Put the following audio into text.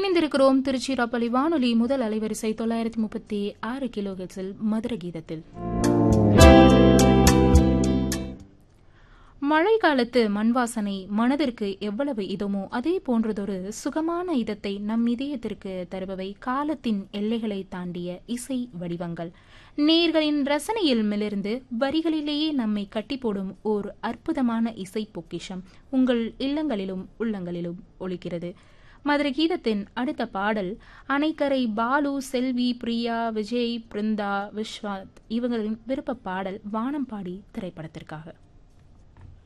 இணைந்திருக்கிறோம் திருச்சிராப்பள்ளி வானொலி முதல் அலைவரிசை தொள்ளாயிரத்தி முப்பத்தி ஆறு கிலோ ஹெட்ஸில் மதுர கீதத்தில் மழை காலத்து மண் வாசனை மனதிற்கு எவ்வளவு இதமோ அதே போன்றதொரு சுகமான இதத்தை நம் இதயத்திற்கு தருபவை காலத்தின் எல்லைகளை தாண்டிய இசை வடிவங்கள் நேர்களின் ரசனையில் மிளிர்ந்து வரிகளிலேயே நம்மை கட்டி போடும் ஓர் அற்புதமான இசை பொக்கிஷம் உங்கள் இல்லங்களிலும் உள்ளங்களிலும் ஒலிக்கிறது மதுரை கீதத்தின் அடுத்த பாடல் அணைக்கரை பாலு செல்வி பிரியா விஜய் பிருந்தா விஸ்வாத் இவங்களின் விருப்ப பாடல் வானம்பாடி திரைப்படத்திற்காக